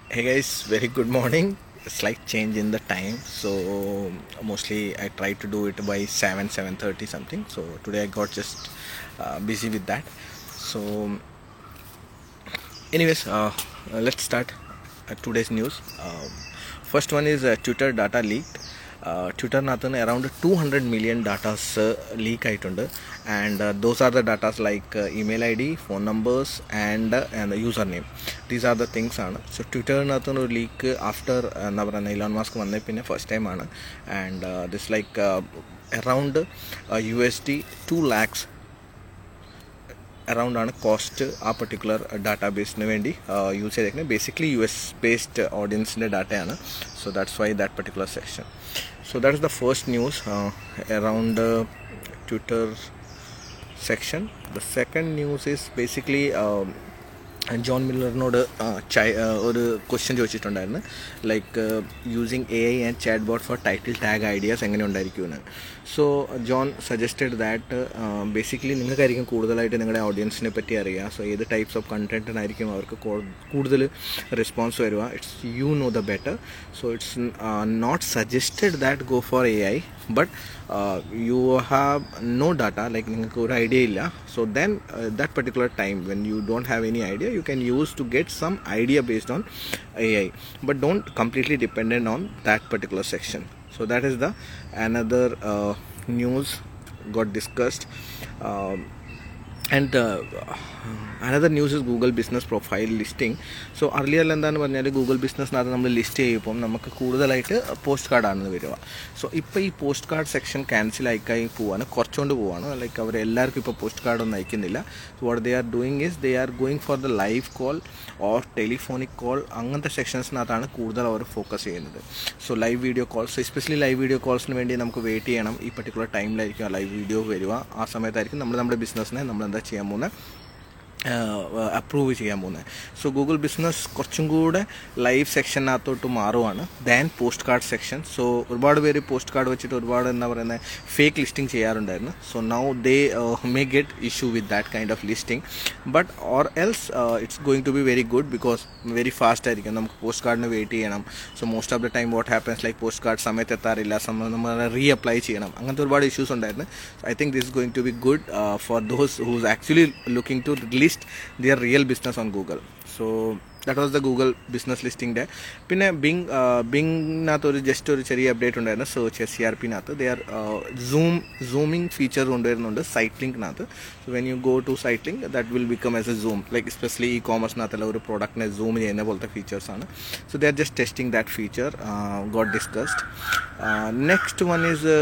Hey guys, very good morning. Slight change in the time, so mostly I try to do it by seven, seven thirty something. So today I got just uh, busy with that. So, anyways, uh, uh, let's start uh, today's news. Um, first one is uh, Twitter data leaked. ട്വിറ്ററിനകത്ത് നിന്ന് around two hundred million datas leak ആയിട്ടുണ്ട് and those are the datas like email I D phone numbers and user name these are the things ആണ് so ട്വിറ്ററിനകത്ത് നിന്ന് ഒരു leak after എന്താ പറയുക Elon Musk വന്നേ പിന്നെ ഫസ്റ്റ് ടൈം ആണ് and this like around U S D two lakhs around ആണ് കോസ്റ്റ് ആ പെർട്ടിക്കുലർ ഡാറ്റാ ബേസിന് വേണ്ടി യൂസ് ചെയ്തേക്കുന്നത് ബേസിക്കലി യു എസ് ബേസ്ഡ് ഓഡിയൻസിൻ്റെ ഡാറ്റയാണ് so that's why that particular section so that is the first news uh, around uh, twitter section the second news is basically um, John മില്ലറിനോട് ഒരു question ചോദിച്ചിട്ടുണ്ടായിരുന്നു like using A I and chat bot for title tag ideas എങ്ങനെ ഉണ്ടായിരിക്കുമെന്ന് so John suggested that basically നിങ്ങൾക്കായിരിക്കും കൂടുതലായിട്ട് നിങ്ങളുടെ ഓഡിയൻസിനെ പറ്റി അറിയുക സോ ഏത് ടൈപ്സ് ഓഫ് കണ്ടൻറ്റിനായിരിക്കും അവർക്ക് കൂടുതൽ റെസ്പോൺസ് വരിക it's you know the better so it's not suggested that go for A I but you have no data like നിങ്ങൾക്ക് ഒരു ഐഡിയ ഇല്ല so then that particular time when you don't have any idea you can use to get some idea based on AI but don't completely dependent on that particular section so that is the another uh, news got discussed um, and uh, another news is Google business profile listing so earlier എന്താണെന്ന് പറഞ്ഞാൽ Google ബിസിനസ്സിനകത്ത് നമ്മൾ list ചെയ്യുമ്പോൾ നമുക്ക് കൂടുതലായിട്ട് post കാർഡാണ് വരിക so ഇപ്പോൾ ഈ പോസ്റ്റ് കാർഡ് സെക്ഷൻ ക്യാൻസൽ ആയിക്കായി പോവാണ് കുറച്ചുകൊണ്ട് പോവാണ് ലൈക്ക് അവർ എല്ലാവർക്കും ഇപ്പോൾ പോസ്റ്റ് കാർഡ് ഒന്നും അയക്കുന്നില്ല so what they are doing is they are going for the live call or telephonic call അങ്ങനത്തെ സെക്ഷൻസിനകത്താണ് കൂടുതൽ അവർ ഫോക്കസ് ചെയ്യുന്നത് so live video calls especially live video കോൾസിന് വേണ്ടി നമുക്ക് വെയിറ്റ് ചെയ്യണം ഈ പെർട്ടിക്കുലർ ടൈമിലായിരിക്കും ആ ലൈവ് വീഡിയോ വരിക ആ സമയത്തായിരിക്കും നമ്മൾ നമ്മുടെ ബിസിനസ്സിനെ നമ്മൾ എന്താ ചെയ്യാൻ പോകുന്നത് അപ്രൂവ് ചെയ്യാൻ പോകുന്നത് സോ ഗൂഗിൾ ബിസിനസ് കുറച്ചും കൂടെ ലൈവ് സെക്ഷനകത്തോട്ട് മാറുവാണ് than post card section so ഒരുപാട് പേര് പോസ്റ്റ് കാർഡ് വെച്ചിട്ട് ഒരുപാട് എന്താ പറയുന്നത് ഫേക്ക് ലിസ്റ്റിംഗ് ചെയ്യാറുണ്ടായിരുന്നു so now they may get issue with that kind of listing but or else it's going to be very good because very fast ആയിരിക്കും നമുക്ക് post കാർഡിന് വെയിറ്റ് ചെയ്യണം so most of the time what happens like post card സമയത്ത് എത്താറില്ല നമ്മൾ re apply ചെയ്യണം അങ്ങനത്തെ ഒരുപാട് ഇഷ്യൂസ് ഉണ്ടായിരുന്നു I think this going to be good for those who's actually looking to list their real business on google so that was the Google business listing പിന്നെ Bing ബിങ്ങിനകത്ത് ഒരു ജസ്റ്റ് ഒരു ചെറിയ update ഉണ്ടായിരുന്നു സെർച്ച് എസ് സി ആർ പിനകത്ത് they are zoom zooming feature കൊണ്ടുവരുന്നുണ്ട് site ലിങ്കിനകത്ത് so when you go to site link that will become as a zoom like especially ഈ കോമേഴ്സിനകത്തുള്ള ഒരു പ്രോഡക്റ്റിനെ സൂം ചെയ്യുന്ന പോലത്തെ ഫീച്ചേഴ്സാണ് so they are just testing that feature got discussed next one is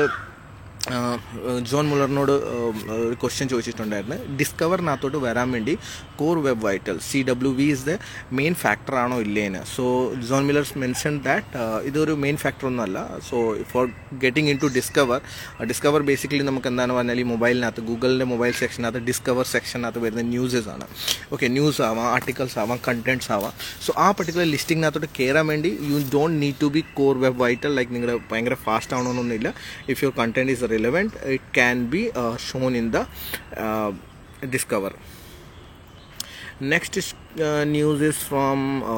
John മുള്ളറിനോട് ഒരു ക്വസ്റ്റ്യൻ ചോദിച്ചിട്ടുണ്ടായിരുന്നു ഡിസ്കവറിനകത്തോട്ട് വരാൻ വേണ്ടി core web vital C W V is the main factor ആണോ ഇല്ലേന്ന് so John Miller mention that ഇതൊരു മെയിൻ ഫാക്ടർ ഒന്നുമല്ല so for getting into discover discover basically നമുക്ക് എന്താണ് പറഞ്ഞാൽ ഈ മൊബൈലിനകത്ത് ഗൂഗിളിൻ്റെ മൊബൈൽ സെക്ഷനകത്ത് ഡിസ്കവർ സെക്ഷനകത്ത് വരുന്ന ന്യൂസസ് ആണ് ഓക്കെ ന്യൂസ് ആവാം ആർട്ടിക്കിൾസ് ആവാം കണ്ടന്റ്സ് ആവാം സോ ആ പെർട്ടിക്കുലർ ലിസ്റ്റിങ്ങിനകത്തോട്ട് കയറാൻ വേണ്ടി you don't need to be core web vital like നിങ്ങളുടെ ഭയങ്കര ഫാസ്റ്റ് ആവണമെന്നൊന്നുമില്ല if your content is relevant it can be uh, shown in the uh, discover next is, uh, news is from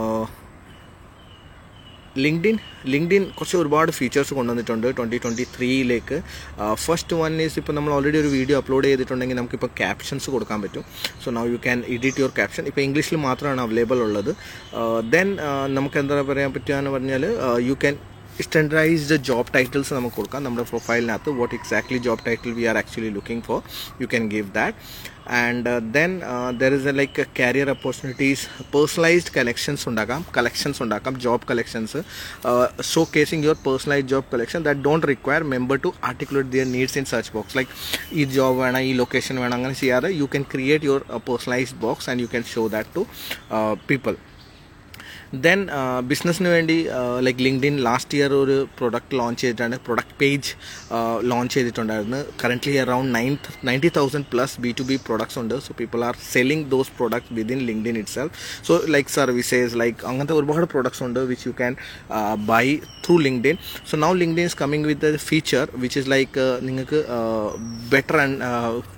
LinkedIn LinkedIn കുറച്ച് ഒരുപാട് features കൊണ്ടുവന്നിട്ടുണ്ട് twenty twenty ത്രീയിലേക്ക് first one is ഇപ്പോൾ നമ്മൾ already ഒരു വീഡിയോ അപ്ലോഡ് ചെയ്തിട്ടുണ്ടെങ്കിൽ നമുക്കിപ്പോൾ captions കൊടുക്കാൻ പറ്റും so now you can edit your caption ഇപ്പോൾ ഇംഗ്ലീഷിൽ മാത്രമാണ് അവൈലബിൾ ഉള്ളത് ദെൻ നമുക്ക് എന്താ പറയാൻ പറ്റുക എന്ന് പറഞ്ഞാൽ you can standardized job titles നമുക്ക് കൊടുക്കാം നമ്മുടെ പ്രൊഫൈലിനകത്ത് what exactly job title we are actually looking for you can give that and then there is a like career opportunities personalized collections ഉണ്ടാക്കാം കളക്ഷൻസ് ഉണ്ടാക്കാം job collections showcasing your personalized job collection that don't require member to articulate their needs in search box like ഈ job വേണം ഈ location വേണം അങ്ങനെ ചെയ്യാതെ you can create your personalized box and you can show that to people then ബിസിനസ്സിന് വേണ്ടി like LinkedIn last year ഒരു product launch ചെയ്തിട്ടാണ് പ്രൊഡക്റ്റ് പേജ് ലോഞ്ച് ചെയ്തിട്ടുണ്ടായിരുന്നു currently around nine ninety thousand plus B to B products ഉണ്ട് so people are selling those products within LinkedIn itself so like services like അങ്ങനത്തെ ഒരുപാട് products ഉണ്ട് which you can buy through LinkedIn so now LinkedIn is coming with a feature which is like നിങ്ങൾക്ക് better and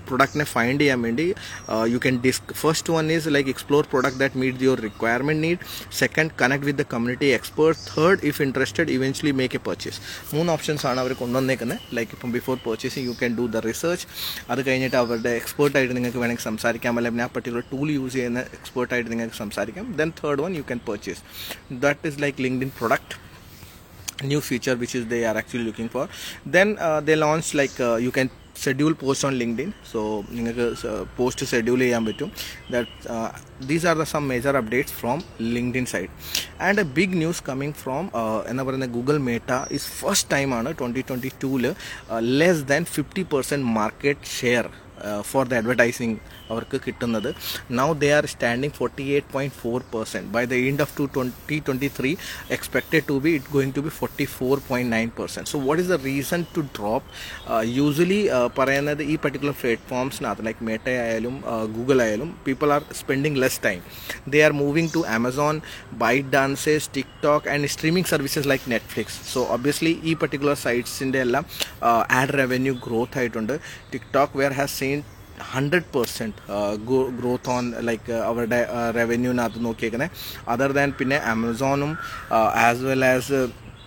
പ്രൊഡക്റ്റിനെ find ചെയ്യാൻ വേണ്ടി you can disc first one is like explore product that meet your requirement need second connect with the community expert third if interested eventually make a purchase മൂന്ന് options ആണ് അവർ കൊണ്ടുവന്നേക്കുന്നത് like ഇപ്പം before purchasing you can do the research അത് കഴിഞ്ഞിട്ട് അവരുടെ എക്സ്പേർട്ടായിട്ട് നിങ്ങൾക്ക് വേണമെങ്കിൽ സംസാരിക്കാം അല്ലെങ്കിൽ ആ പർട്ടിക്കുലർ ടൂൾ യൂസ് ചെയ്യുന്ന എക്സ്പേർട്ടായിട്ട് നിങ്ങൾക്ക് സംസാരിക്കാം then third one you can purchase that is like LinkedIn product new feature which is they are actually looking for then uh, they launched like uh, you can schedule post on linkedin so നിങ്ങൾക്ക് post schedule ചെയ്യാൻ പറ്റും that these are the some major updates from LinkedIn side and a big news coming from എന്താ പറയുന്നത് Google Meta is first ടൈമാണ് twenty twenty ടൂവിൽ less than fifty percent market share for the advertising അവർക്ക് കിട്ടുന്നത് now they are standing forty eight point four percent by the end of two twenty twenty three expected to be it going to be forty four point nine percent so what is the reason to drop usually പറയുന്നത് ഈ particular പ്ലാറ്റ്ഫോംസിനകത്ത് like Meta ആയാലും Google ആയാലും people are spending less time they are moving to Amazon Byte Dancers TikTok and streaming services like Netflix so obviously ഈ particular സൈറ്റ്സിൻ്റെ എല്ലാം ad revenue growth ആയിട്ടുണ്ട് TikTok where has seen hundred percent growth on like അവരുടെ റവന്യൂവിനകത്ത് നോക്കിയേക്കുന്നത് other than പിന്നെ ആമസോണും as well as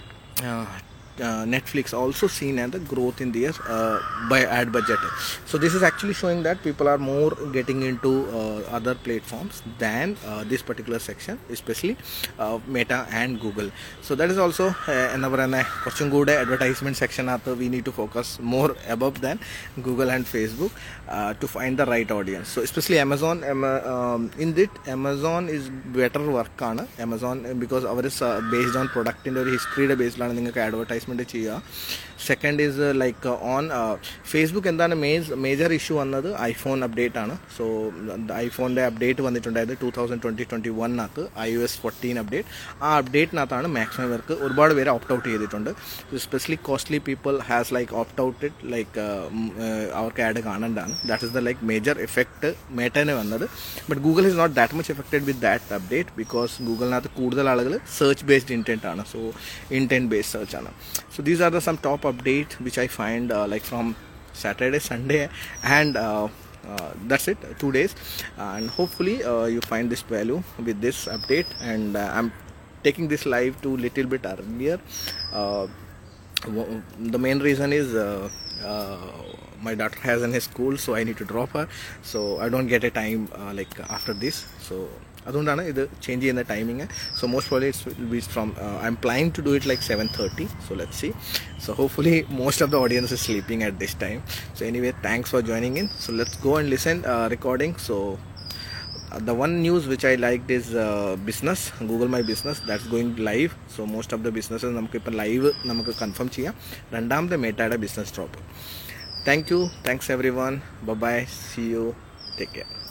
uh, Netflix also seen and the growth in their uh, by ad budget. So this is actually showing that people are more getting into uh, other platforms than uh, this particular section, especially uh, Meta and Google. So that is also എന്താ പറയുന്നത് കുറച്ചും കൂടെ advertisement സെക്ഷനകത്ത് we need to focus more above than Google and Facebook to find the right audience so especially Amazon in that Amazon is better വർക്കാണ് Amazon because അവർ based on പ്രൊഡക്റ്റിൻ്റെ ഒരു ഹിസ്റ്ററിയുടെ ബേസിലാണ് നിങ്ങൾക്ക് അഡ്വർടൈസ്മെൻറ്റ് ചെയ്യുക second is like on Facebook എന്താണ് മേജ് മേജർ ഇഷ്യൂ വന്നത് ഐഫോൺ അപ്ഡേറ്റ് ആണ് സോ ഐഫോണിൻ്റെ അപ്ഡേറ്റ് വന്നിട്ടുണ്ടായത് ടൂ തൗസൻഡ് ട്വൻറ്റി ട്വൻറ്റി വണ്ണിനകത്ത് I O S fourteen update ആ അപ്ഡേറ്റിനകത്താണ് മാക്സിമം പേർക്ക് ഒരുപാട് പേര് ഓപ്റ്റ് ഔട്ട് ചെയ്തിട്ടുണ്ട് specially costly people has like opt out like അവർക്ക് ആഡ് കാണേണ്ടതാണ് that is the like major effect മേട്ടന് വന്നത് but Google is not that much affected with that update because ഗൂഗിളിനകത്ത് കൂടുതൽ ആളുകൾ സെർച്ച് ബേസ്ഡ് ഇൻറ്റൻറ്റ് ആണ് so intent based search ആണ് so these are the some top update which I find uh, like from Saturday, Sunday, and uh, uh, that's it. Two days, and hopefully uh, you find this value with this update. And uh, I'm taking this live to little bit earlier. Uh, w- the main reason is. Uh, uh, my daughter has in his school so i need to drop her so i don't get a time uh, like after this so അതുകൊണ്ടാണ് ഇത് change ചെയ്യുന്ന timing so most probably it's bees from I'm planning to do it like seven thirty so let see so hopefully most of the audience is sleeping at this time so anyway thanks for joining in so let's go and listen recording so the one news which I liked is uh, business Google My Business that's going live so most of the businesses നമുക്ക് ഇപ്പം live നമുക്ക് confirm ചെയ്യാം രണ്ടാമത്തെ മേറ്റയുടെ business drop thank you thanks everyone bye see you take care